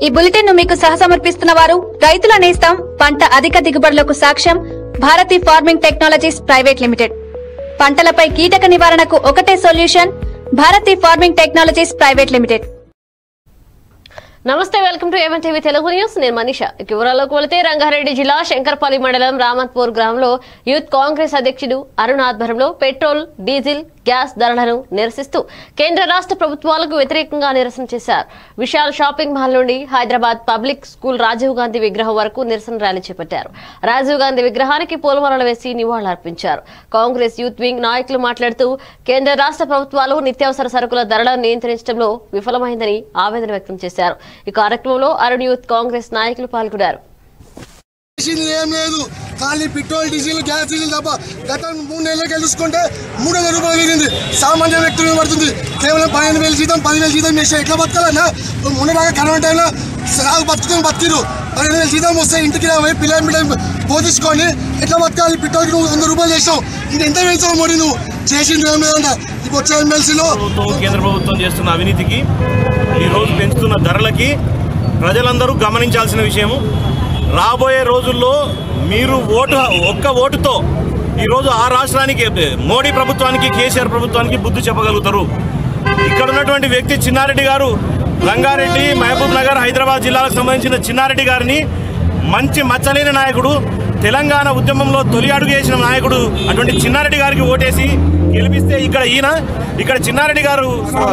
ఈ బులెటిన్ ను మీకు సహసమర్పిస్తున్న వారు రైతుల నేస్తం పంట అధిక దిగుబడులకు సాక్ష్యం Bharati farming technologies private limited పంటలపై కీటక నివారణకు ఒకటే solution Bharati farming technologies private Limited నమస్తే welcome to A one TV Telugu news నేను మనీష ఇక వివరాల్లోకి వెళితే రంగారెడ్డి జిల్లా శంకర్పల్లి మండలం రామత్పూర్ గ్రామంలో యూత్ కాంగ్రెస్ అధ్యక్షుడు అరుణ్ ఆధ్వర్యంలో పెట్రోల్ డీజిల్ గ్యాస్ ధరలను నిరసిస్తూ కేంద్ర రాష్ట్ర ప్రభుత్వాలకు వ్యతిరేకంగా నిరసన చేశారు విశాల్ షాపింగ్ మాల్ నుండి హైదరాబాద్ పబ్లిక్ స్కూల్ రాజీవ్ గాంధీ విగ్రహం వరకు నిరసన ర్యాలీ చేపట్టారు రాజీవ్ గాంధీ విగ్రహానికి పూలమాలలు వేసి నివాళులర్పించారు కాంగ్రెస్ యూత్ వింగ్ నాయకులు మాట్లాడుతూ కేంద్ర రాష్ట్ర ప్రభుత్వాలు నిత్యావసర సరుకుల ధరలను నియంత్రించడంలో విఫలమైందని ఆవేదన వ్యక్తం చేశారు ఈ కార్యక్రమంలో అరుణ్ యూత్ కాంగ్రెస్ నాయకులు పాల్గొన్నారు చేసింది ఏం లేదు ఖాళీ పెట్రోల్ డీజిల్ గ్యాస్ డీజిల్ తప్ప గత మూడు నెలలకి చూసుకుంటే మూడు వందల రూపాయలు పెరిగింది సామాన్య వ్యక్తులు పడుతుంది కేవలం పదిహేను వేలు జీతం పదివేలు జీతం చేసి ఎట్లా బతకాలన్నా మొన్న దాకా కరోనా టైంలో సాగు బతుకుతాం బతికిరు పదిహేను వేలు జీతం వస్తే ఇంటికి పోయి పిల్లలు బిడ్డ పోతీసుకొని ఎట్లా బతకాలి పెట్రోల్కి నువ్వు వంద రూపాయలు చేసావు ఇంక ఎంత వేసావు మరి నువ్వు చేసింది ఏం లేదంట ఇప్పుడు వచ్చే ఎమ్మెల్సీలో ప్రభుత్వం కేంద్ర ప్రభుత్వం చేస్తున్న అవినీతికి ఈరోజు పెంచుతున్న ధరలకి ప్రజలందరూ గమనించాల్సిన విషయము రాబోయే రోజుల్లో మీరు ఓటు ఒక్క ఓటుతో ఈరోజు ఆ రాష్ట్రానికి మోడీ ప్రభుత్వానికి కేసీఆర్ ప్రభుత్వానికి బుద్ధి చెప్పగలుగుతారు ఇక్కడ ఉన్నటువంటి వ్యక్తి చిన్నారెడ్డి గారు రంగారెడ్డి మహబూబ్ నగర్ హైదరాబాద్ జిల్లాలకు సంబంధించిన చిన్నారెడ్డి గారిని మంచి మచ్చలేని నాయకుడు తెలంగాణ ఉద్యమంలో తొలి అడుగు వేసిన నాయకుడు అటువంటి చిన్నారెడ్డి గారికి ఓటేసి గెలిపిస్తే ఇక్కడ ఈయన ఇక్కడ చిన్నారెడ్డి గారు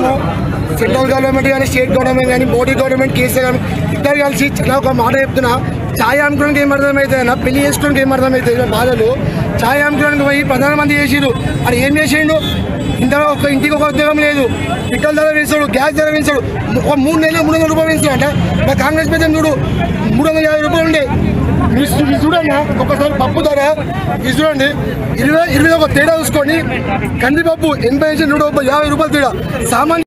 సెంట్రల్ గవర్నమెంట్ కానీ స్టేట్ గవర్నమెంట్ కానీ మోడీ గవర్నమెంట్ కేసీఆర్ కానీ ఇద్దరు కలిసి చాలా ఒక మాట చెప్తున్నా ఛాయ్ అమ్ముకోవడానికి ఏం అర్థమవుతుంది అన్న పెళ్లి చేసుకోవడానికి ఏం అర్థమవుతుంది ఇలా బాధలు ఛాయ్ అమ్ముకోవడానికి పోయి ప్రధానమంత్రి చేసిరు అది ఏం చేసిండు ఇంతలో ఒక ఇంటికి ఒక ఉద్యోగం లేదు పెట్రోల్ ధర వేసాడు గ్యాస్ ధర వేసాడు ఒక మూడు నెలలు మూడు వందల రూపాయలు వేసాడు అంటే మా కాంగ్రెస్ పెద్ద చూడు మూడు వందల యాభై రూపాయలు ఉండే ఇది చూ- ఇది చూడండి ఒకసారి పప్పు ధర ఇది చూడండి ఇరవై ఇరవై ఒక తేడా చూసుకోండి కందిపప్పు ఎనభై నుంచి నూట ముప్పై యాభై రూపాయలు తేడా సామాన్య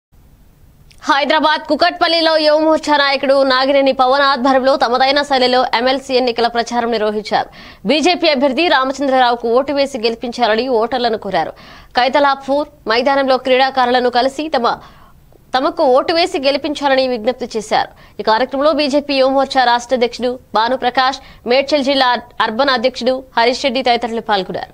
హైదరాబాద్ కుకట్పల్లిలో యువమోర్చా నాయకుడు నాగినేని పవన్ ఆధ్వర్యంలో తమదైన శైలిలో ఎమ్మెల్సీ ఎన్నికల ప్రచారం నిర్వహించారు బీజేపీ అభ్యర్థి రామచంద్రరావుకు ఓటు వేసి గెలిపించాలని ఓటర్లను కోరారు కైతలాపూర్ మైదానంలో క్రీడాకారులను కలిసి తమ తమకు ఓటు వేసి గెలిపించాలని విజ్ఞప్తి చేశారు ఈ కార్యక్రమంలో బీజేపీ యువమోర్చా రాష్ట్ర అధ్యక్షుడు భానుప్రకాష్ మేడ్చల్ జిల్లా అర్బన్ అధ్యక్షుడు హరీష్ రెడ్డి తదితరులు పాల్గొన్నారు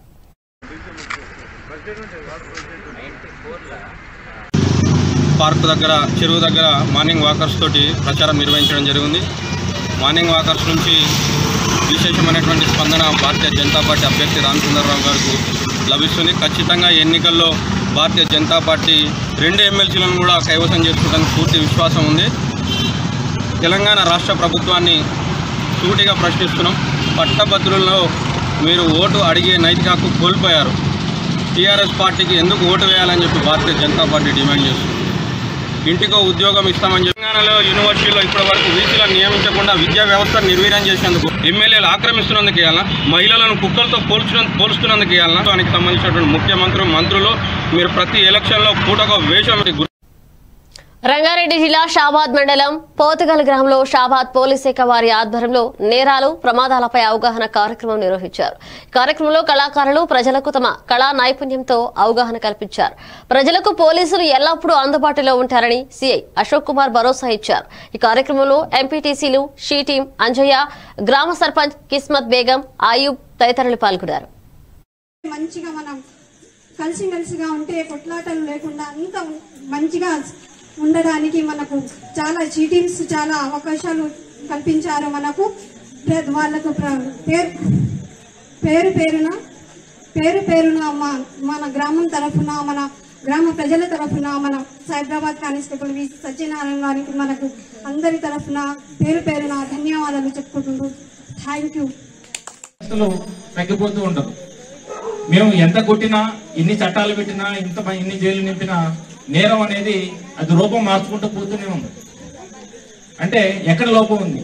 పార్క్ దగ్గర చెరువు దగ్గర మార్నింగ్ వాకర్స్ తోటి ప్రచారం నిర్వహించడం జరిగింది మార్నింగ్ వాకర్స్ నుంచి విశేషమైనటువంటి స్పందన భారతీయ జనతా పార్టీ అభ్యర్థి రామచంద్రరావు గారికి లభిస్తుంది ఖచ్చితంగా ఎన్నికల్లో భారతీయ జనతా పార్టీ రెండు ఎమ్మెల్సీలను కూడా కైవసం చేసుకోవడానికి పూర్తి విశ్వాసం ఉంది తెలంగాణ రాష్ట్ర ప్రభుత్వాన్ని సూటిగా ప్రశ్నిస్తున్నాం పట్టభద్రులలో మీరు ఓటు అడిగే నైతిక హక్కు కోల్పోయారు టీఆర్ఎస్ పార్టీకి ఎందుకు ఓటు వేయాలని చెప్పి భారతీయ జనతా పార్టీ డిమాండ్ చేస్తుంది ఇంటికో ఉద్యోగం ఇస్తామని చెప్పి తెలంగాణలో యూనివర్సిటీలో ఇప్పటి వరకు వీసీలను నియమించకుండా విద్యా వ్యవస్థ నిర్వీర్యం చేసేందుకు ఎమ్మెల్యేలు ఆక్రమిస్తున్నందుకు ఇవ్వాలన్నా మహిళలను కుక్కలతో పోల్చిన పోల్చుతున్నందుకు ఇవ్వాలన్నా దానికి సంబంధించినటువంటి ముఖ్యమంత్రులు మంత్రులు మీరు ప్రతి ఎలక్షన్లో పూటకో వేషం గుర్తు రంగారెడ్డి జిల్లా షాబాద్ మండలం పోతుగల్ గ్రామంలో షాబాద్ పోలీస్ శాఖ వారి ఆధ్వర్యంలో నేరాలు ప్రమాదాలపై అవగాహన కార్యక్రమం నిర్వహించారు ఈ కార్యక్రమంలో కళాకారులు ప్రజలకు తమ కళా నైపుణ్యంతో అవగాహన కల్పించారు ప్రజలకు పోలీసులు ఎల్లప్పుడూ అందుబాటులో ఉంటారని సిఐ అశోక్ కుమార్ భరోసా ఇచ్చారు ఈ కార్యక్రమంలో ఎంపీటీసీలు షీ టీం అంజయ్య గ్రామ సర్పంచ్ కిస్మత్ బేగం ఆయూబ్ తదితరులు పాల్గొన్నారు మంచిగా మనం కలిసిమెలిసిగా ఉంటే కొట్లాటలు లేకుండా అంత మంచిగా ఉండడానికి మనకు చాలా చీటింగ్స్ చాలా అవకాశాలు కల్పించారు మనకు ప్ర- వాళ్ళకు ప్ర- పేరు పేరు పేరున పేరు పేరున మా మన గ్రామం తరఫున మన గ్రామ ప్రజల తరఫున మన సైబరాబాద్ కానిస్టేబుల్ వి సత్యనారాయణ గారికి మనకు అందరి తరఫున పేరు పేరున ధన్యవాదాలు చెప్పుకుంటూ థ్యాంక్ యూ వ్యవస్థలో తగ్గిపోతూ ఉండదు మేము ఎంత కొట్టినా ఎన్ని చట్టాలు పెట్టినా ఇంత మ- ఎన్ని జైలు నింపినా నేరం అనేది అది రూపం మార్చుకుంటూ పోతూనే ఉంది అంటే ఎక్కడ లోపం ఉంది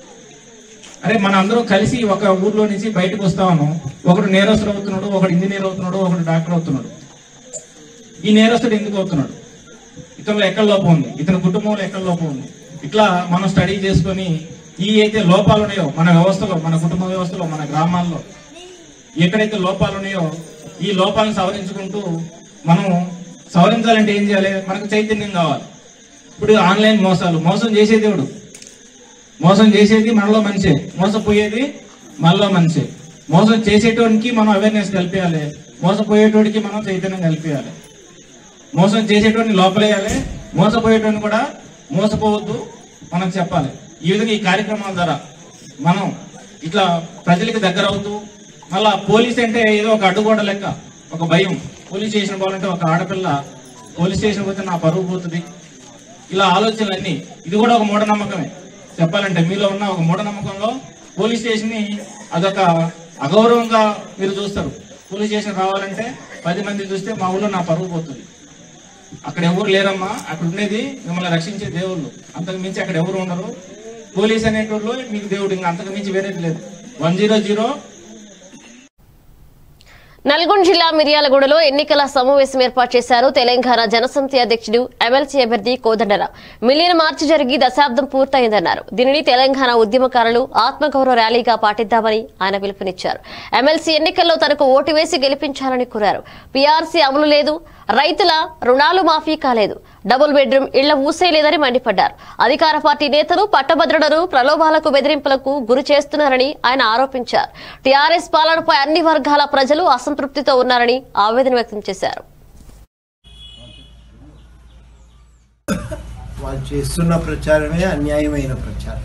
అరే మన అందరం కలిసి ఒక ఊర్లో నుంచి బయటకు వస్తామను ఒకడు నేరస్తుడు అవుతున్నాడు ఒకడు ఇంజనీర్ అవుతున్నాడు ఒకడు డాక్టర్ అవుతున్నాడు ఈ నేరస్తుడు ఎందుకు అవుతున్నాడు ఇతనిలో ఎక్కడ లోపం ఉంది ఇతని కుటుంబంలో ఎక్కడ లోపం ఉంది ఇట్లా మనం స్టడీ చేసుకొని ఈ అయితే లోపాలు ఉన్నాయో మన వ్యవస్థలో మన కుటుంబ వ్యవస్థలో మన గ్రామాల్లో ఎక్కడైతే లోపాలు ఉన్నాయో ఈ లోపాలను సవరించుకుంటూ మనం సవరించాలంటే ఏం చేయాలి మనకు చైతన్యం కావాలి ఇప్పుడు ఆన్లైన్ మోసాలు మోసం చేసే దేవుడు మోసం చేసేది మనలో మనిషే మోసపోయేది మనలో మనిషే మోసం చేసేటోనికి మనం అవేర్నెస్ కల్పించాలి మోసపోయేటోడికి మనం చైతన్యం కల్పించాలి మోసం చేసేటోడిని లోపలేయాలి మోసపోయేటోడిని కూడా మోసపోవద్దు మనం చెప్పాలి ఈ విధంగా ఈ కార్యక్రమాల ద్వారా మనం ఇట్లా ప్రజలకు దగ్గర అవుతూ మళ్ళా పోలీస్ అంటే ఏదో ఒక అడ్డుగోడ లెక్క ఒక భయం పోలీస్ స్టేషన్ పోవాలంటే ఒక ఆడపిల్ల పోలీస్ స్టేషన్ పోతే నా పరువు పోతుంది ఇలా ఆలోచనలన్నీ ఇది కూడా ఒక మూఢనమ్మకమే చెప్పాలంటే మీలో ఉన్న ఒక మూఢనమ్మకంలో పోలీస్ స్టేషన్ ని అదొక అగౌరవంగా మీరు చూస్తారు పోలీస్ స్టేషన్ రావాలంటే పది మంది చూస్తే మా ఊళ్ళో నా పరువు పోతుంది అక్కడ ఎవరు లేరమ్మా అక్కడ ఉండేది మిమ్మల్ని రక్షించే దేవుళ్ళు అంతకు మించి అక్కడ ఎవరు ఉండరు పోలీస్ అనేటోళ్ళు మీకు దేవుడు ఇంకా అంతకు మించి వేరేది లేదు వన్ జీరో జీరో నల్గొండ జిల్లా మిర్యాలగూడలో ఎన్నికల సమావేశం ఏర్పాటు చేశారు తెలంగాణ జనసమితి అధ్యక్షుడు ఎమ్మెల్సీ అభ్యర్థి కోదండరావు మిలియన్ మార్చి జరిగి దశాబ్దం పూర్తయిందన్నారు దీనిని తెలంగాణ ఉద్యమకారులు ఆత్మగౌరవ ర్యాలీగా పాటిద్దామని ఆయన పిలుపునిచ్చారు ఎమ్మెల్సీ ఎన్నికల్లో తనకు ఓటు వేసి గెలిపించాలని కోరారు పీఆర్సీ అమలు లేదు రైతుల రుణాలు మాఫీ కాలేదు డబుల్ బెడ్రూమ్ ఇళ్ల ఊసేయలేదని మండిపడ్డారు అధికార పార్టీ నేతలు పట్టభద్రులను ప్రలోభాలకు బెదిరింపులకు గురి చేస్తున్నారని ఆయన ఆరోపించారు టీఆర్ఎస్ పాలనపై అన్ని వర్గాల ప్రజలు అసంతృప్తితో ఉన్నారని ఆవేదన వ్యక్తం చేశారు వాళ్ళు చేస్తున్న ప్రచారమే అన్యాయమైన ప్రచారం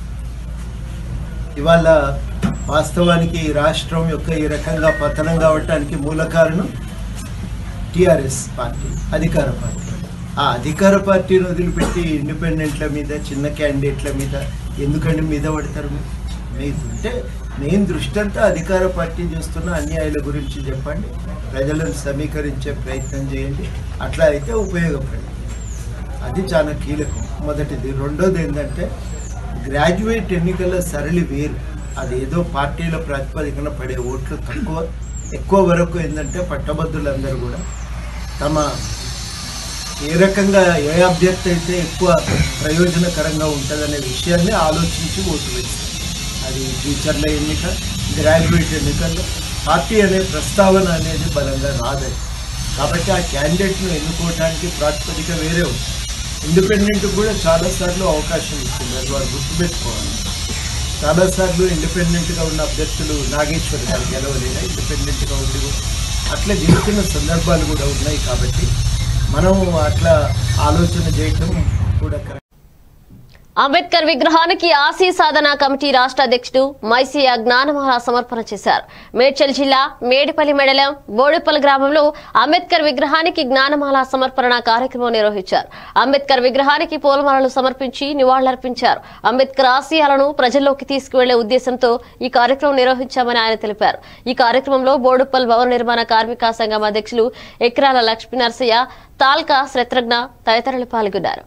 ఇవాళ వాస్తవానికి ఈ రాష్ట్రం యొక్క ఈ రకంగా పతనం కావటానికి మూల కారణం టిఆర్ఎస్ పార్టీ అధికార పార్టీ ఆ అధికార పార్టీని వదిలిపెట్టి ఇండిపెండెంట్ల మీద చిన్న క్యాండిడేట్ల మీద ఎందుకండి మీద పడతారు మీరు? మీరు అంటే మెయిన్ దృష్టి అంతా అధికార పార్టీ చేస్తున్న అన్యాయాల గురించి చెప్పండి ప్రజలను సమీకరించే ప్రయత్నం చేయండి అట్లా అయితే ఉపయోగపడండి అది చాలా కీలకం మొదటిది రెండోది ఏంటంటే గ్రాడ్యుయేట్ ఎన్నికల సరళి వేరు అది ఏదో పార్టీల ప్రాతిపదికన పడే ఓట్లు తక్కువ ఎక్కువ వరకు ఏంటంటే పట్టభద్రులందరూ కూడా తమ ఏ రకంగా ఏ అభ్యర్థి అయితే ఎక్కువ ప్రయోజనకరంగా ఉంటుందనే విషయాన్ని ఆలోచించి ఓటు వేస్తారు అది టీచర్ల ఎన్నిక గ్రాడ్యుయేట్ ఎన్నికల్లో పార్టీ అనే ప్రస్తావన అనేది బలంగా రాదు కాబట్టి ఆ క్యాండిడేట్ను ఎన్నుకోవడానికి ప్రాతిపదిక వేరే ఉంది ఇండిపెండెంట్ కూడా చాలాసార్లు అవకాశం ఇచ్చింది అది వారు గుర్తుపెట్టుకోవాలి చాలాసార్లు ఇండిపెండెంట్గా ఉన్న అభ్యర్థులు నాగేశ్వర్ గారు గెలవలేదా ఇండిపెండెంట్గా ఉండి కూడా అట్లా గెలుచుకున్న సందర్భాలు కూడా ఉన్నాయి కాబట్టి మనం అట్లా ఆలోచన చేయటం కూడా కరెక్ట్ అంబేద్కర్ విగ్రహానికి ఆశీ సాధన కమిటీ రాష్ట్ర అధ్యక్షుడు మైసియా జ్ఞానమాల సమర్పణ చేశారు మేడ్చల్ జిల్లా మేడిపల్లి మండలం బోడుపల్లి గ్రామంలో అంబేద్కర్ విగ్రహానికి జ్ఞానమాల సమర్పణ కార్యక్రమం నిర్వహించారు అంబేద్కర్ విగ్రహానికి పూలమాలలు సమర్పించి నివాళులర్పించారు అంబేద్కర్ ఆశయాలను ప్రజల్లోకి తీసుకువెళ్లే ఉద్దేశంతో ఈ కార్యక్రమం నిర్వహించామని ఆయన తెలిపారు ఈ కార్యక్రమంలో బోడుపల్ భవన నిర్మాణ కార్మిక సంఘం అధ్యక్షులు ఎక్రాల లక్ష్మీ నరసయ్య తాల్కా శత్రుఘ్న తదితరులు పాల్గొన్నారు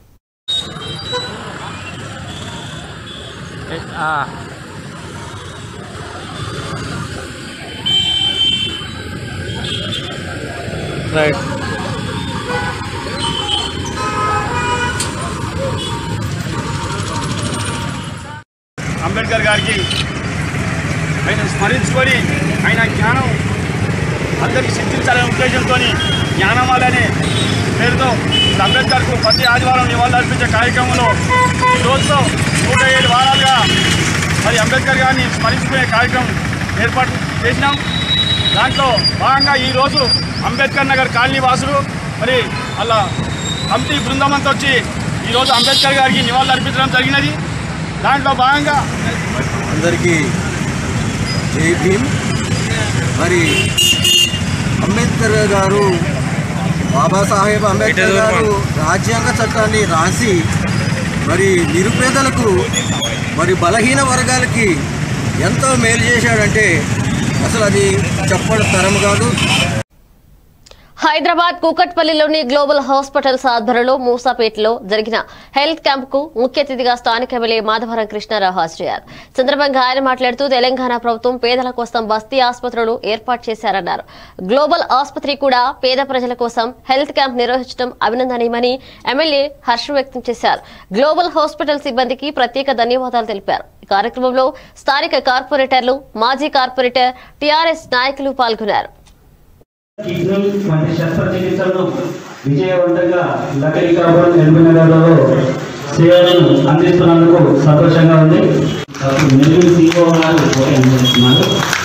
అంబేద్కర్ గారికి ఆయన స్మరించుకొని ఆయన జ్ఞానం అందరికీ సిద్ధించాలనే ఉద్దేశంతో జ్ఞానమాలనే పేరుతో ఇప్పుడు అంబేద్కర్కు ప్రతి ఆదివారం నివాళులు అర్పించే కార్యక్రమంలో ఈ రోజుతో నూట ఏడు వారాలుగా మరి అంబేద్కర్ గారిని స్మరించుకునే కార్యక్రమం ఏర్పాటు చేసినాం దాంట్లో భాగంగా ఈరోజు అంబేద్కర్ నగర్ కాలనీ వాసులు మరి అలా కమిటీ బృందం అంతా వచ్చి ఈరోజు అంబేద్కర్ గారికి నివాళులు అర్పించడం జరిగినది దాంట్లో భాగంగా అందరికీ జై భీమ్ మరి అంబేద్కర్ గారు బాబాసాహెబ్ అంబేద్కర్ గారు రాజ్యాంగ చట్టాన్ని రాసి మరి నిరుపేదలకు మరి బలహీన వర్గాలకి ఎంతో మేలు చేశాడంటే అసలు అది చెప్పడం తరం కాదు హైదరాబాద్ కూకట్పల్లిలోని గ్లోబల్ హాస్పిటల్స్ ఆధ్వర్యంలో మూసాపేటలో జరిగిన హెల్త్ క్యాంప్ కు ముఖ్య అతిథిగా స్థానిక ఎమ్మెల్యే మాధవరం కృష్ణారావు హాజరయ్యారు సందర్భంగా ఆయన మాట్లాడుతూ తెలంగాణ ప్రభుత్వం పేదల కోసం బస్తీ ఆసుపత్రులు ఏర్పాటు చేశారన్నారు గ్లోబల్ ఆసుపత్రి కూడా పేద ప్రజల కోసం హెల్త్ క్యాంప్ నిర్వహించడం అభినందనీయమని ఎమ్మెల్యే హర్షం వ్యక్తం చేశారు గ్లోబల్ హాస్పిటల్ సిబ్బందికి ప్రత్యేక ధన్యవాదాలు తెలిపారు ఈ కార్యక్రమంలో స్థానిక కార్పొరేటర్లు మాజీ కార్పొరేటర్ టీఆర్ఎస్ నాయకులు పాల్గొన్నారు కిడ్నీ వంటి శస్త్రచికిత్సలను విజయవంతంగా లకడీ కాపురం ఎల్బీ నగర్లో సేవలను అందిస్తున్నందుకు సంతోషంగా ఉంది డాక్టర్ నెల్లూరు సిఓ గారు ఓకే అందిస్తున్నారు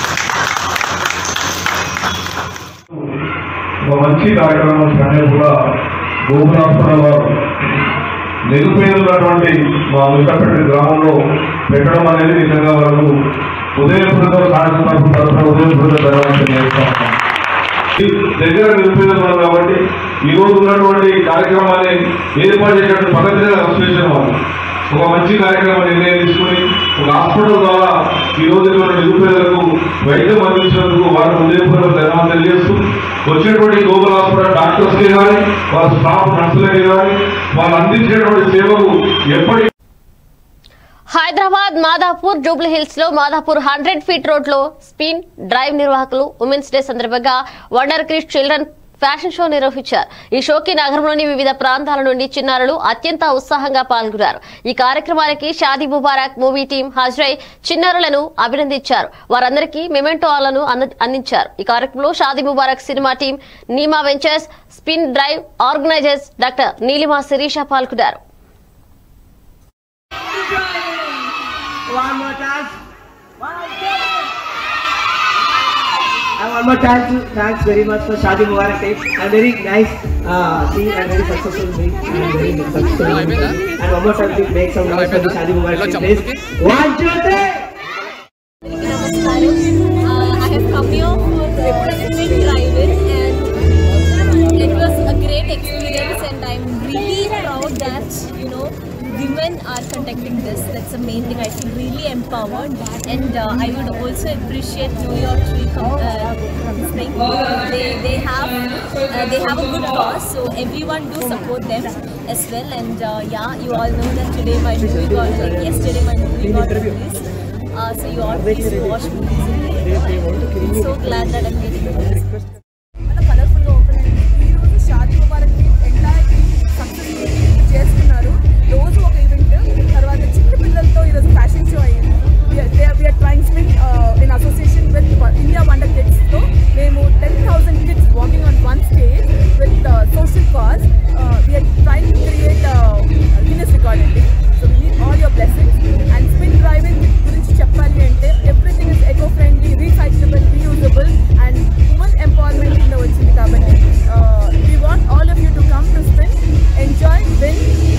ఒక మంచి కార్యక్రమం సమయం కూడా గోకులాపురం వారు నిరుపేదలున్నటువంటి మా ముచ్చపేట గ్రామంలో పెట్టడం అనేది నిజంగా వాళ్ళకు ఉదయపూర్వక సాయంత్రం తరఫున ఉదయపూర్వక ధన్యవాదాలు చేస్తా ఉన్నాం. ఈ దగ్గర నిరుపేదలు ఉన్నారు కాబట్టి ఈ రోజు ఉన్నటువంటి కార్యక్రమాన్ని ఏర్పాటు చేసినటువంటి పద్ధతి అసోసియేషన్ వాళ్ళు ఒక మంచి కార్యక్రమం నిర్ణయం తీసుకుని ఒక హాస్పిటల్ ద్వారా ఈ రోజు ఇటువంటి నిరుపేదలకు వైద్యం అందించినందుకు వారికి ఉదయపూర్వక ధన్యవాదాలు తెలియజేస్తూ వచ్చినటువంటి గ్లోబల్ హాస్పిటల్ డాక్టర్స్ కి కానీ వాళ్ళ స్టాఫ్ నర్సులకి కానీ వాళ్ళు అందించేటువంటి సేవకు ఎప్పటి హైదరాబాద్ మాదాపూర్ జూబ్లీ హిల్స్ లో మాదాపూర్ హండ్రెడ్ ఫీట్ రోడ్ లో స్పిన్ డ్రైవ్ నిర్వాహకులు ఉమెన్స్ డే సందర్భంగా Wonder Krish children fashion show నిర్వహించారు ఈ షోకి నగరంలోని వివిధ ప్రాంతాల నుండి చిన్నారులు అత్యంత ఉత్సాహంగా పాల్గొన్నారు ఈ కార్యక్రమానికి షాదీ ముబారక్ మూవీ టీం హాజరై చిన్నారులను అభినందించారు వారందరికీ మెమెంటోలను అందించారు ఈ కార్యక్రమంలో Shaadi Mubarak cinema team Neema Ventures Spin Drive organisers doctor Neelima Sirisha పాల్గొన్నారు One more time. And one more time to thanks very much for Shadi Mubarak team. And very nice uh, team and very successful meet and very successful meet. And one more time to make some noise for the Shadi Mubarak team please. One, two, three. Namaskaram. Uh, I have come here for representing Driving and it was a great experience and I'm really proud that, you know, women are conducting this. That's the main thing. I feel really empowered and uh, I would also appreciate New York Tree com- uh, this thing. They, they have uh, they have a good cause so everyone do support them as well and uh, yeah you all know that today my movie got like yesterday my movie got released uh, so you all please watch movies in there. I'm so glad that I'm getting this. కలర్ఫుల్గా open అయింది ఈరోజు Shaadi Mubarak team entire team success చేస్తున్నారు రోజు ఒక event తర్వాత చిన్న పిల్లలతో ఈరోజు ఫ్యాషన్ షో అయ్యింది we are trying swim in association with India Wonder కిడ్స్తో మేము ten thousand kids walking on one stage with social cause we are trying to create Guinness record అండి so we need all your blessings and Spin Driving గురించి చెప్పాలి అంటే everything is eco friendly recyclable reusable and women empowerment కింద వచ్చింది కాబట్టి we want all of you to come to Spin enjoy win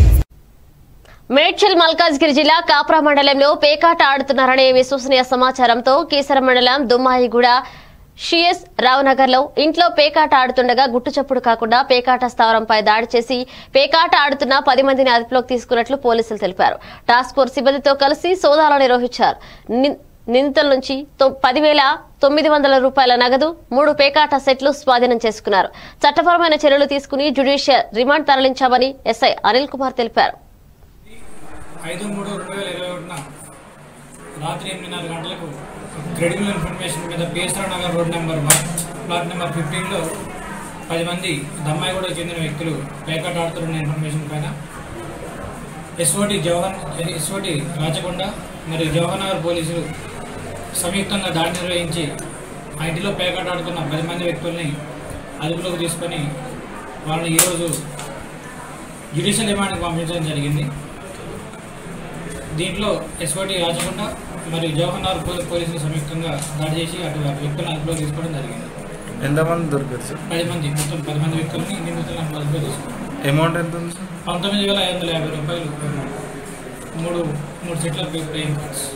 Medchal Malkajgiri జిల్లా కాప్రా మండలంలో పేకాట ఆడుతున్నారనే విశ్వసనీయ సమాచారంతో కీసర మండలం దుమ్మాయిగూడ షిఎస్ రావునగర్ లో ఇంట్లో పేకాట ఆడుతుండగా గుట్టుచప్పుడు కాకుండా పేకాట స్థావరంపై దాడి చేసి పేకాట ఆడుతున్న పది మందిని అదుపులోకి తీసుకున్నట్లు పోలీసులు తెలిపారు టాస్క్ ఫోర్స్ సిబ్బందితో కలిసి సోదాలు నిర్వహించారు ని- నిందితుల నుంచి తొ- పదివేల తొమ్మిది వందల రూపాయల నగదు మూడు పేకాట సెట్లు స్వాధీనం చేసుకున్నారు చట్టపరమైన చర్యలు తీసుకుని జ్యుడిషియల్ రిమాండ్ తరలించామని ఎస్ఐ అనిల్ కుమార్ తెలిపారు ఐదు మూడు రెండు వేల ఇరవై ఒకటిన రాత్రి ఎనిమిదిన్నర గంటలకు క్రెడిబుల్ ఇన్ఫర్మేషన్ మీద PSR Nagar road number one plot number ఫిఫ్టీన్లో పది మంది దమ్మాయిగూడకు చెందిన వ్యక్తులు పేకాట ఆడుతున్న ఇన్ఫర్మేషన్ పైన ఎస్ఓటి జవహర్ ఎస్ఓటి రాచకొండ మరియు జవహర్ నగర్ పోలీసులు సంయుక్తంగా దాడి నిర్వహించి ఆ ఇంటిలో పేకాట ఆడుతున్న పది మంది వ్యక్తుల్ని అదుపులోకి తీసుకొని వాళ్ళని ఈరోజు జ్యుడిషియల్ రిమాండ్కి పంపించడం జరిగింది దీంట్లో ఎస్ఓటి రాచకొండ మరియు జవహర్ నగర్ పో- పోలీసులు సంయుక్తంగా దాడి చేసి అటు వ్యక్తులను అదుపులో తీసుకోవడం జరిగింది ఎంతమంది దొరికారు సార్ పది మంది మొత్తం పది మంది వ్యక్తులని నిందితులను అదుపులో తీసుకున్నారు అమౌంట్ ఎంత ఉంది సార్ పంతొమ్మిది వేల ఐదు వందల యాభై రూపాయలు మూడు మూడు సెట్ల ప్లేయింగ్ కార్డ్స్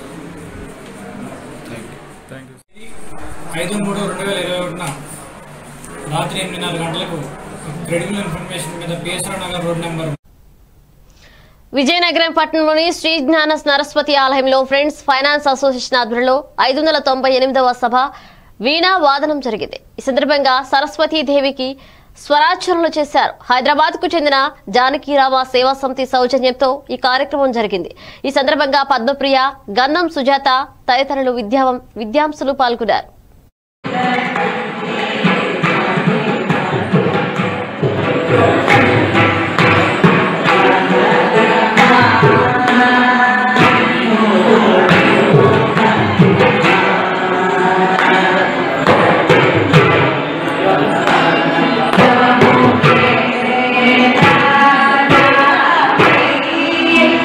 ఐదు మూడు రెండు వేల ఇరవై ఒకటిన రాత్రి ఎనిమిదిన్నర గంటలకు క్రెడిబుల్ ఇన్ఫర్మేషన్ మీద PSR Nagar road number Vizianagaram పట్టణంలోని శ్రీ జ్ఞాన సరస్వతి ఆలయంలో ఫ్రెండ్స్ ఫైనాన్స్ అసోసియేషన్ ఆధ్వర్యంలో ఐదు వందల తొంభై ఎనిమిదవ సభ వీణా వాదనం జరిగింది ఈ సందర్భంగా సరస్వతీ దేవికి స్వరాచరణలు చేశారు హైదరాబాద్ కు చెందిన జానకీరామ సేవా సమితి సౌజన్యంతో ఈ కార్యక్రమం జరిగింది ఈ సందర్భంగా పద్మప్రియ గన్నం సుజాత తదితరులు విద్యా విద్యాంసులు పాల్గొన్నారు Thank you.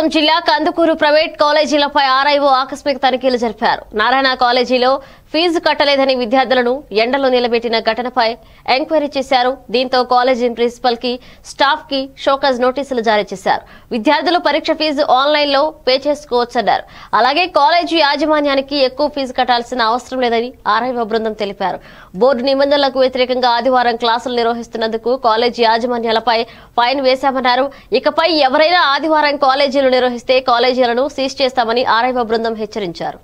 ప్రకాశం జిల్లా కందుకూరు ప్రైవేట్ కాలేజీలపై ఆర్ఐఓ ఆకస్మిక తనిఖీలు జరిపారు నారాయణ కాలేజీలో ఫీజు కట్టలేదని విద్యార్థులను ఎండలో నిలబెట్టిన ఘటనపై ఎంక్వైరీ చేశారు దీంతో కాలేజీ ప్రిన్సిపల్ కి స్టాఫ్ కి షోకాజ్ నోటీసులు జారీ చేశారు విద్యార్థులు పరీక్ష ఫీజు ఆన్లైన్ లో పే చేసుకోవచ్చన్నారు అలాగే కాలేజీ యాజమాన్యానికి ఎక్కువ ఫీజు కట్టాల్సిన అవసరం లేదని ఆర్ఐఓ బృందం తెలిపారు బోర్డు నిబంధనలకు వ్యతిరేకంగా ఆదివారం క్లాసులు నిర్వహిస్తున్నందుకు కాలేజీ యాజమాన్యాలపై ఫైన్ వేశామన్నారు ఇకపై ఎవరైనా ఆదివారం కాలేజీలు నిర్వహిస్తే కాలేజీలను సీజ్ చేస్తామని ఆర్ఐఓ బృందం హెచ్చరించారు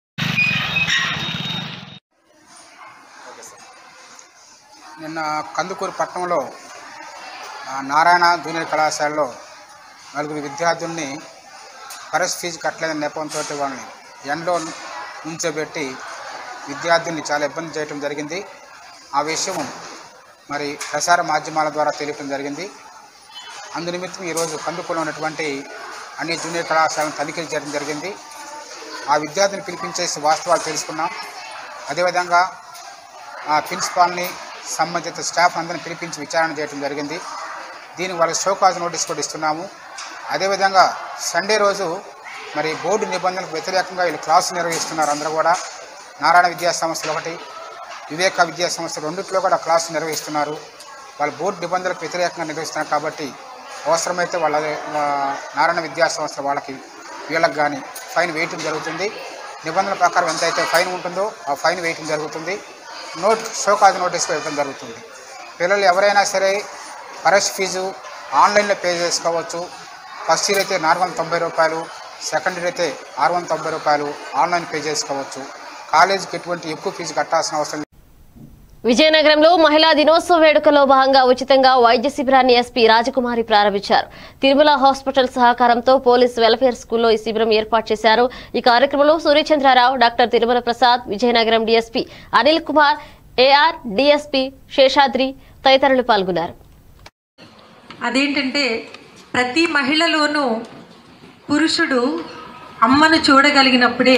నిన్న కందుకూరు పట్టణంలో ఆ, నారాయణ జూనియర్ కళాశాలలో నలుగురు విద్యార్థుల్ని పరస్ ఫీజు కట్టలేదని నెపంతో వాళ్ళని ఎండలో ఉంచోబెట్టి విద్యార్థుల్ని చాలా ఇబ్బంది చేయడం జరిగింది ఆ విషయం మరి ప్రసార మాధ్యమాల ద్వారా తెలియటం జరిగింది అందు నిమిత్తం ఈరోజు కందుకూరులో ఉన్నటువంటి అన్ని జూనియర్ కళాశాలను తనిఖీలు చేయడం జరిగింది ఆ విద్యార్థిని పిలిపించేసి వాస్తవాలు తెలుసుకున్నాం అదేవిధంగా ఆ ప్రిన్సిపాల్ని సంబంధిత స్టాఫ్ అందరిని పిలిపించి విచారణ చేయడం జరిగింది దీనికి వాళ్ళకి షోకాజ్ నోటీస్ కూడా ఇస్తున్నాము అదేవిధంగా సండే రోజు మరి బోర్డు నిబంధనలకు వ్యతిరేకంగా వీళ్ళు క్లాసులు నిర్వహిస్తున్నారు అందరూ కూడా నారాయణ విద్యా సంస్థలు ఒకటి వివేక విద్యా సంస్థ రెండిట్లో కూడా క్లాసులు నిర్వహిస్తున్నారు వాళ్ళ బోర్డు నిబంధనలకు వ్యతిరేకంగా నిర్వహిస్తున్నారు కాబట్టి అవసరమైతే వాళ్ళ ఆ, నారాయణ విద్యా సంస్థ వాళ్ళకి వీళ్ళకి కానీ ఫైన్ వేయటం జరుగుతుంది నిబంధనల ప్రకారం ఎంతైతే ఫైన్ ఉంటుందో ఆ ఫైన్ వేయటం జరుగుతుంది నోట్ షోకాజ్ నోటీస్ ఇవ్వడం జరుగుతుంది పిల్లలు ఎవరైనా సరే పరీక్ష ఫీజు ఆన్లైన్లో పే చేసుకోవచ్చు ఫస్ట్ ఇయర్ అయితే నాలుగు వందల తొంభై రూపాయలు సెకండ్ ఇయర్ అయితే ఆరు వందల తొంభై రూపాయలు ఆన్లైన్ పే చేసుకోవచ్చు కాలేజీకి ఎటువంటి ఎక్కువ ఫీజు కట్టాల్సిన అవసరం విజయనగరంలో మహిళా దినోత్సవ వేడుకలో భాగంగా ఉచితంగా వైద్య శిబిరాన్ని ఎస్పీ రాజకుమారి ప్రారంభించారు తిరుమల హాస్పిటల్ సహకారంతో పోలీస్ వెల్ఫేర్ స్కూల్లో ఈ శిబిరం ఏర్పాటు చేశారు ఈ కార్యక్రమంలో Suryachandrarao doctor Tirumala Prasad Vizianagaram DSP Anil Kumar AR DSP Seshadri తదితరులు పాల్గొన్నారు అదేంటంటే ప్రతి మహిళలోనూ పురుషుడు అమ్మను చూడగలిగినప్పుడే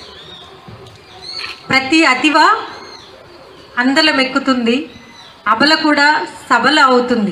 ప్రతి అతివ అందలం ఎక్కుతుంది అబల కూడా సబల అవుతుంది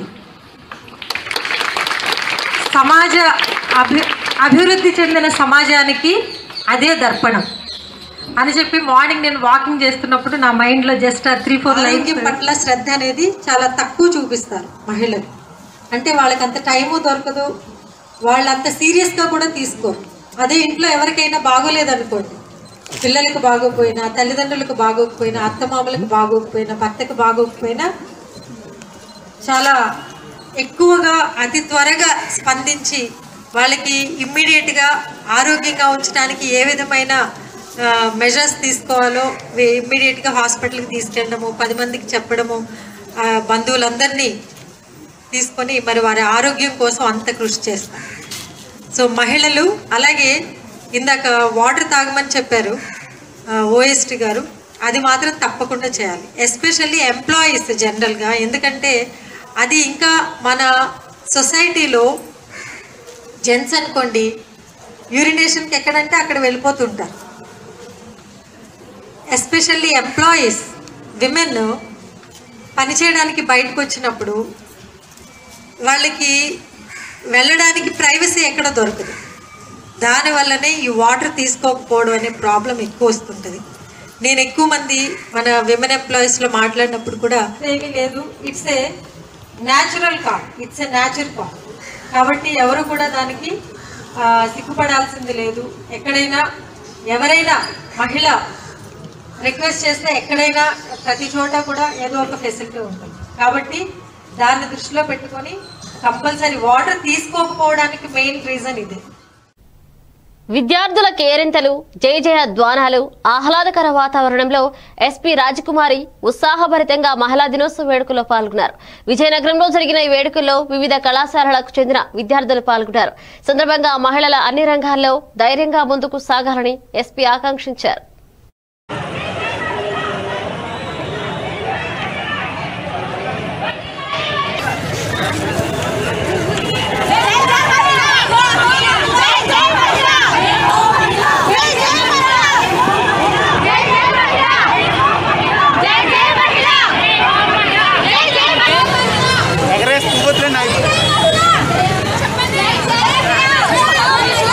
సమాజ అభి అభివృద్ధి చెందిన సమాజానికి అదే దర్పణం అని చెప్పి మార్నింగ్ నేను వాకింగ్ చేస్తున్నప్పుడు నా మైండ్లో జస్ట్ ఆ త్రీ ఫోర్ ఆరోగ్యం పట్ల శ్రద్ధ అనేది చాలా తక్కువ చూపిస్తారు మహిళలు అంటే వాళ్ళకి అంత టైము దొరకదు వాళ్ళు అంత సీరియస్గా కూడా తీసుకోరు అదే ఇంట్లో ఎవరికైనా బాగోలేదనుకోండి పిల్లలకు బాగోకపోయినా తల్లిదండ్రులకు బాగోకపోయినా అత్తమామలకు బాగోకపోయినా భర్తకు బాగోకపోయినా చాలా ఎక్కువగా అతి త్వరగా స్పందించి వాళ్ళకి ఇమ్మీడియట్గా ఆరోగ్యంగా ఉంచడానికి ఏ విధమైన మెజర్స్ తీసుకోవాలో ఇమ్మీడియట్గా హాస్పిటల్కి తీసుకెళ్ళడము పది మందికి చెప్పడము ఆ, బంధువులందరినీ తీసుకొని మరి వారి ఆరోగ్యం కోసం అంత కృషి చేస్తారు సో మహిళలు అలాగే ఇందాక వాటర్ తాగమని చెప్పారు ఓఎస్టీ గారు అది మాత్రం తప్పకుండా చేయాలి ఎస్పెషల్లీ ఎంప్లాయీస్ జనరల్గా ఎందుకంటే అది ఇంకా మన సొసైటీలో జెంట్స్ అనుకోండి యూరినేషన్కి ఎక్కడంటే అక్కడ వెళ్ళిపోతుంటారు ఎస్పెషల్లీ ఎంప్లాయీస్ విమెన్ పనిచేయడానికి బయటకు వచ్చినప్పుడు వాళ్ళకి వెళ్ళడానికి ప్రైవసీ ఎక్కడ దొరకదు దానివల్లనే ఈ వాటర్ తీసుకోకపోవడం అనే ప్రాబ్లం ఎక్కువ వస్తుంటుంది నేను ఎక్కువ మంది మన విమెన్ ఎంప్లాయీస్లో మాట్లాడినప్పుడు కూడా ఏమీ లేదు it's a natural call it's a natural call కాబట్టి ఎవరు కూడా దానికి ఆ, సిగ్గుపడాల్సింది లేదు ఎక్కడైనా ఎవరైనా మహిళ రిక్వెస్ట్ చేస్తే ఎక్కడైనా ప్రతి చోట కూడా ఏదో ఒక ఫెసిలిటీ ఉంటుంది కాబట్టి దాన్ని దృష్టిలో పెట్టుకొని కంపల్సరీ వాటర్ తీసుకోకపోవడానికి మెయిన్ రీజన్ ఇదే విద్యార్థుల కేరింతలు జయ జయ ధ్వానాలు ఆహ్లాదకర వాతావరణంలో ఎస్పీ రాజకుమారి ఉత్సాహభరితంగా మహిళా దినోత్సవ వేడుకలో పాల్గొన్నారు విజయనగరంలో జరిగిన ఈ వేడుకల్లో వివిధ కళాశాలలకు చెందిన విద్యార్థులు పాల్గొన్నారు సందర్భంగా మహిళల అన్ని రంగాల్లో ధైర్యంగా ముందుకు సాగాలని ఎస్పీ ఆకాంక్షించారు ఎగరేసి పువ్వుతులే నాకు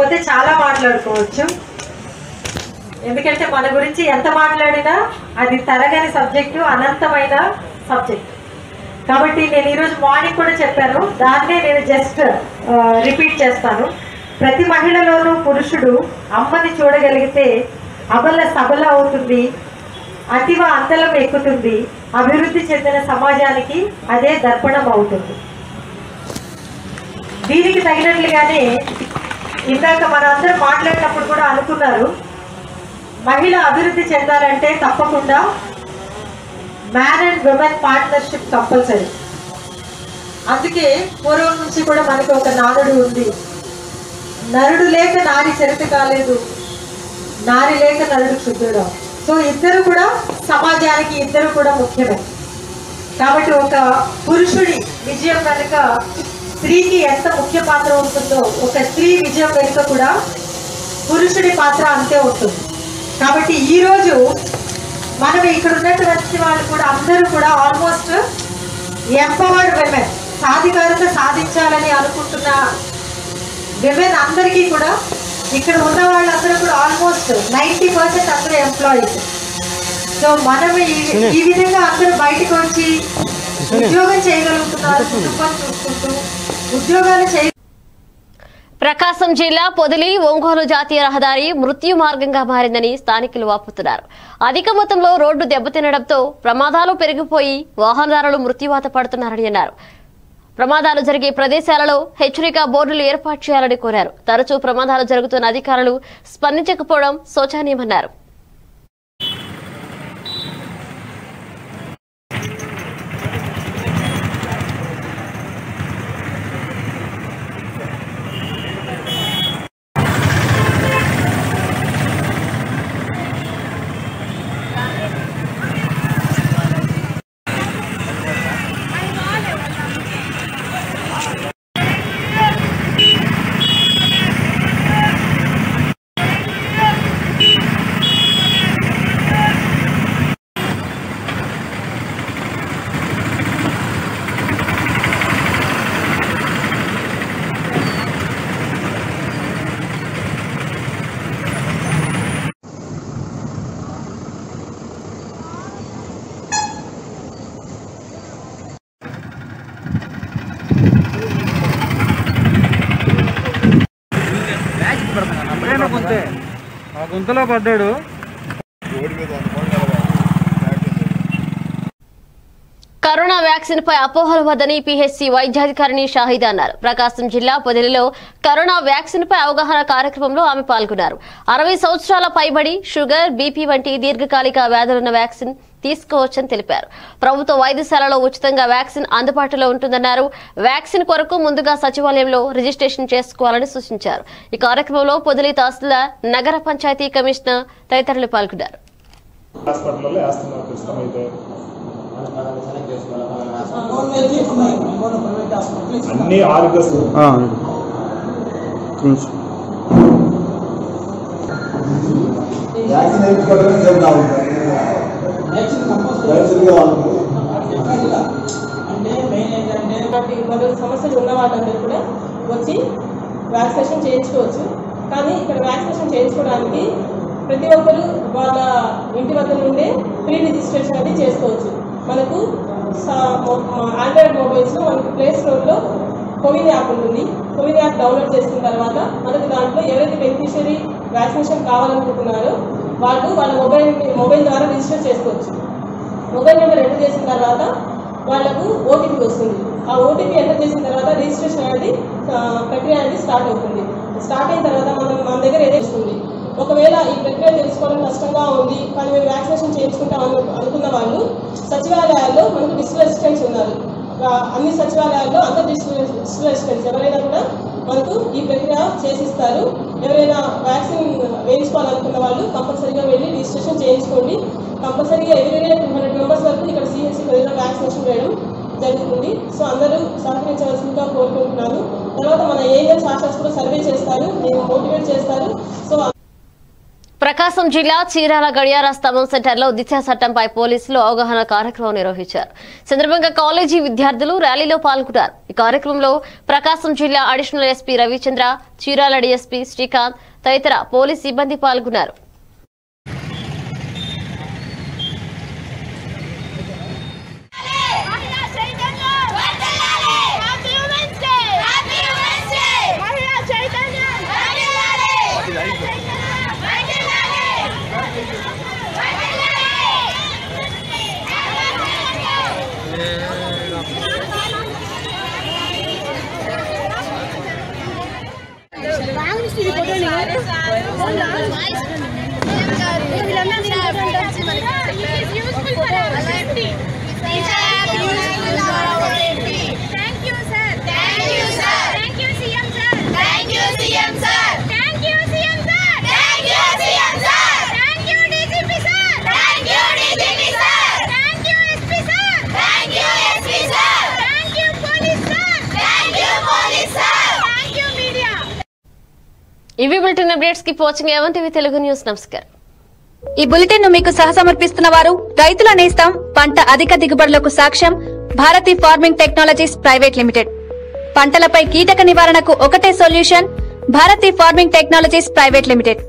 పోతే చాలా మాట్లాడుకోవచ్చు ఎందుకంటే మన గురించి ఎంత మాట్లాడినా అది తరగని సబ్జెక్టు అనంతమైన సబ్జెక్ట్ కాబట్టి నేను ఈరోజు మార్నింగ్ కూడా చెప్పాను దాన్నే నేను జస్ట్ రిపీట్ చేస్తాను ప్రతి మహిళలోనూ పురుషుడు అమ్మని చూడగలిగితే అబల సబల అవుతుంది అతివ అందలం ఎక్కుతుంది అభివృద్ధి చెందిన సమాజానికి అదే దర్పణం అవుతుంది దీనికి తగినట్లుగానే ఇందాక మనందరూ మాట్లాడినప్పుడు కూడా అనుకున్నారు మహిళ అభివృద్ధి చెందాలంటే తప్పకుండా man and women partnership compulsory అందుకే పూర్వం నుంచి కూడా మనకి ఒక నానుడు ఉంది నరుడు లేక నారి చరిత కాలేదు నారి లేక నరుడు క్షుద్ధుడు సో ఇద్దరు కూడా సమాజానికి ఇద్దరు కూడా ముఖ్యమే కాబట్టి ఒక పురుషుడి విజయం వెనుక స్త్రీకి ఎంత ముఖ్య పాత్ర ఉంటుందో ఒక స్త్రీ విజయం వెనుక కూడా పురుషుడి పాత్ర అంతే ఉంటుంది కాబట్టి ఈరోజు మనం ఇక్కడ ఉన్నటువంటి వాళ్ళు కూడా అందరూ కూడా ఆల్మోస్ట్ ఎంపవర్డ్ విమెన్ సాధికారత సాధించాలని అనుకుంటున్న విమెన్ అందరికీ కూడా ఇక్కడ ఉన్న వాళ్ళందరూ కూడా ఆల్మోస్ట్ నైంటీ పర్సెంట్ అందరూ ఎంప్లాయీస్ సో మనం ఈ- ఈ విధంగా అందరూ బయటకు వచ్చి ఉద్యోగం చేయగలుగుతున్నారు కుటుంబం చూసుకుంటూ ఉద్యోగాలు చేయ ప్రకాశం జిల్లా పొదిలి ఒంగోలు జాతీయ రహదారి మృత్యు మార్గంగా మారిందని స్థానికులు వాపోతున్నారు అధిక మొత్తంలో రోడ్డు దెబ్బతినడంతో ప్రమాదాలు పెరిగిపోయి వాహనదారులు మృత్యువాత పడుతున్నారని అన్నారు ప్రమాదాలు జరిగే ప్రదేశాలలో హెచ్చరిక బోర్డులు ఏర్పాటు చేయాలని కోరారు తరచూ ప్రమాదాలు జరుగుతున్న అధికారులు స్పందించకపోవడం శోచనీయమన్నారు ఆ గుంతలో పడ్డాడు కరోనా వ్యాక్సిన్ పై అపోహలు వద్దని పిహెచ్సి వైద్యాధికారిని షాహిద్ అన్నారు ప్రకాశం జిల్లా పొదిలిలో కరోనా వ్యాక్సిన్ పై అవగాహన కార్యక్రమంలో ఆమె పాల్గొన్నారు అరవై సంవత్సరాల పైబడి షుగర్ బీపీ వంటి దీర్ఘకాలిక వ్యాధులున్న వ్యాక్సిన్ తీసుకోవచ్చని తెలిపారు ప్రభుత్వ వైద్యశాలలో ఉచితంగా వ్యాక్సిన్ అందుబాటులో ఉంటుందన్నారు వ్యాక్సిన్ కొరకు ముందుగా సచివాలయంలో రిజిస్ట్రేషన్ చేసుకోవాలని సూచించారు ఈ కార్యక్రమంలో పొదిలి తహసీల్దార్ నగర పంచాయతీ కమిషనర్ తదితరులు పాల్గొన్నారు హాస్పిటల్లో వేస్తున్నారు ప్రస్తుతం అయితే అన్ని ఆరోగ్య వ్యాక్సిన్ వేయించుకోవడం చెప్తా ఉంటారు రైతులుగా వాళ్ళకు అంటే మెయిన్ ఏంటంటే ఒకటి మొదటి సమస్యలు ఉన్న వాళ్ళందరూ కూడా వచ్చి వ్యాక్సినేషన్ చేయించుకోవచ్చు కానీ ఇక్కడ వ్యాక్సినేషన్ చేయించుకోవడానికి ప్రతి ఒక్కరు వాళ్ళ ఇంటి వద్ద నుండే ప్రీ రిజిస్ట్రేషన్ అనేది చేసుకోవచ్చు మనకు ఆండ్రాయిడ్ మొబైల్స్లో మనకు ప్లే స్టోర్లో కోవిన్ యాప్ ఉంటుంది కోవిన్ యాప్ డౌన్లోడ్ చేసుకున్న తర్వాత మనకి దాంట్లో ఎవరైతే బెనిఫిషియరీ వ్యాక్సినేషన్ కావాలనుకుంటున్నారో వాళ్ళు వాళ్ళ మొబైల్ మొబైల్ ద్వారా రిజిస్టర్ చేసుకోవచ్చు మొబైల్ నెంబర్ ఎంటర్ చేసిన తర్వాత వాళ్ళకు ఓటీపీ వస్తుంది ఆ ఓటీపీ ఎంటర్ చేసిన తర్వాత రిజిస్ట్రేషన్ అనేది ఆ, ప్రక్రియ అనేది స్టార్ట్ అవుతుంది స్టార్ట్ అయిన తర్వాత మనం మన దగ్గర ఏదో వస్తుంది ఒకవేళ ఈ ప్రక్రియ తెలుసుకోవడం కష్టంగా ఉంది కానీ మేము వ్యాక్సినేషన్ చేయించుకుంటాం అను అనుకున్న వాళ్ళు సచివాలయాల్లో మనకు డిజిటల్ అసిస్టెంట్స్ ఉన్నారు ఆ, అన్ని సచివాలయాల్లో అందరు డిజిటల్ డిజిటల్ అసిస్టెంట్స్ ఎవరైనా కూడా మనకు ఈ ప్రక్రియ చేసిస్తారు ఎవరైనా వ్యాక్సిన్ వేయించుకోవాలనుకున్న వాళ్ళు కంపల్సరీగా వెళ్ళి రిజిస్ట్రేషన్ చేయించుకోండి కంపల్సరీగా ఎవ్రీ టూ హండ్రెడ్ మెంబర్స్ వరకు ఇక్కడ సిఎస్సి పరిధిలో వ్యాక్సినేషన్ వేయడం జరుగుతుంది సో అందరూ సహకరించవలసిందిగా కోరుకుంటున్నాను తర్వాత మన ఏరియా ఆశాస్ కూడా సర్వే చేస్తారు నేను మోటివేట్ చేస్తారు సో ప్రకాశం జిల్లా చీరాల గడియార స్తంభం సెంటర్లో దిశ చట్టంపై పోలీసులు అవగాహన కార్యక్రమం నిర్వహించారు సందర్భంగా కాలేజీ విద్యార్థులు ర్యాలీలో పాల్గొన్నారు ఈ కార్యక్రమంలో ప్రకాశం జిల్లా additional SP Ravichandra Chirala DSP Srikanth తదితర పోలీస్ సిబ్బంది పాల్గొన్నారు ఇవి బులెటిన్ అప్డేట్స్ కి watching Evan TV Telugu news నమస్కారం ఈ బులెటిన్ ను మీకు సహసమర్పిస్తున్న వారు రైతుల నేస్తం పంట అధిక దిగుబడులకు సాక్ష్యం Bharati farming technologies private limited పంటలపై కీటక నివారణకు ఒకటే solution Bharati farming technologies private limited